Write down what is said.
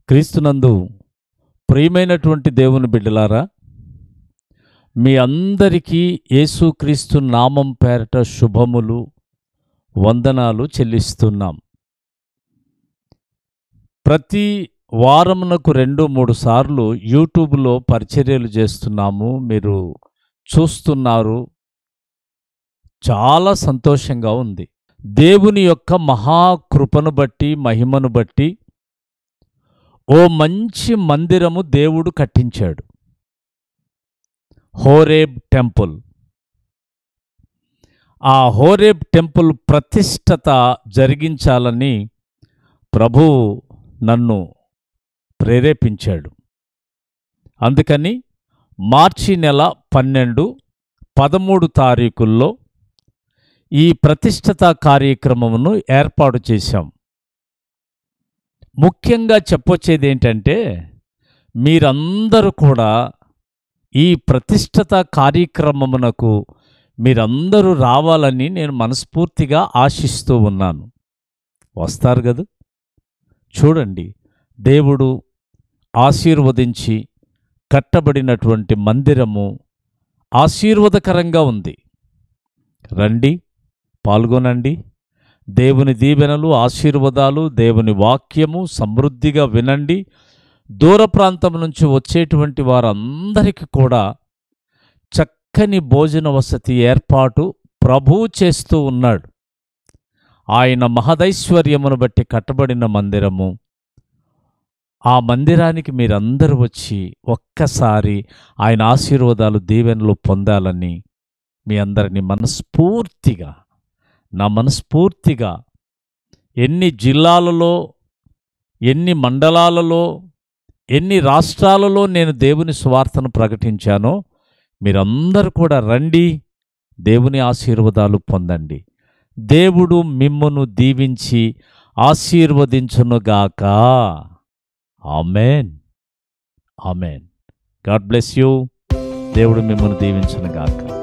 క్రీస్తునందు ప్రియమైనటువంటి దేవుని బిడ్డలారా మీ అందరికీ యేసుక్రీస్తు నామం పేరట శుభములు వందనాలు చెల్లిస్తున్నాం ప్రతి వారమునకు రెండు మూడు సార్లు యూట్యూబ్లో పరిచర్యలు చేస్తున్నాము మీరు చూస్తున్నారు చాలా సంతోషంగా ఉంది దేవుని యొక్క మహాకృపను బట్టి మహిమను బట్టి ఓ మంచి మందిరము దేవుడు కట్టించాడు హోరేబ్ టెంపుల్ ఆ హోరేబ్ టెంపుల్ ప్రతిష్టత జరిగించాలని ప్రభు నన్ను ప్రేరేపించాడు అందుకని మార్చి నెల పన్నెండు పదమూడు తారీఖుల్లో ఈ ప్రతిష్టత కార్యక్రమమును ఏర్పాటు చేశాం ముఖ్యంగా చెప్పొచ్చేది ఏంటంటే మీరందరూ కూడా ఈ ప్రతిష్టత కార్యక్రమమునకు మీరందరూ రావాలని నేను మనస్ఫూర్తిగా ఆశిస్తూ ఉన్నాను వస్తారు కదా చూడండి దేవుడు ఆశీర్వదించి కట్టబడినటువంటి మందిరము ఆశీర్వదకరంగా ఉంది రండి పాల్గొనండి దేవుని దీవెనలు ఆశీర్వాదాలు దేవుని వాక్యము సమృద్ధిగా వినండి దూర ప్రాంతం నుంచి వచ్చేటువంటి వారందరికీ కూడా చక్కని భోజన వసతి ఏర్పాటు ప్రభు చేస్తూ ఉన్నాడు ఆయన మహదైశ్వర్యమును బట్టి కట్టబడిన మందిరము ఆ మందిరానికి మీరందరూ వచ్చి ఒక్కసారి ఆయన ఆశీర్వాదాలు దీవెనలు పొందాలని మీ అందరినీ మనస్ఫూర్తిగా నా మనస్ఫూర్తిగా ఎన్ని జిల్లాలలో ఎన్ని మండలాలలో ఎన్ని రాష్ట్రాలలో నేను దేవుని స్వార్థను ప్రకటించానో మీరందరూ కూడా రండి దేవుని ఆశీర్వాదాలు పొందండి దేవుడు మిమ్మును దీవించి ఆశీర్వదించునుగాక amen amen God bless you దేవుడు మిమ్మల్ని దీవించునుగాక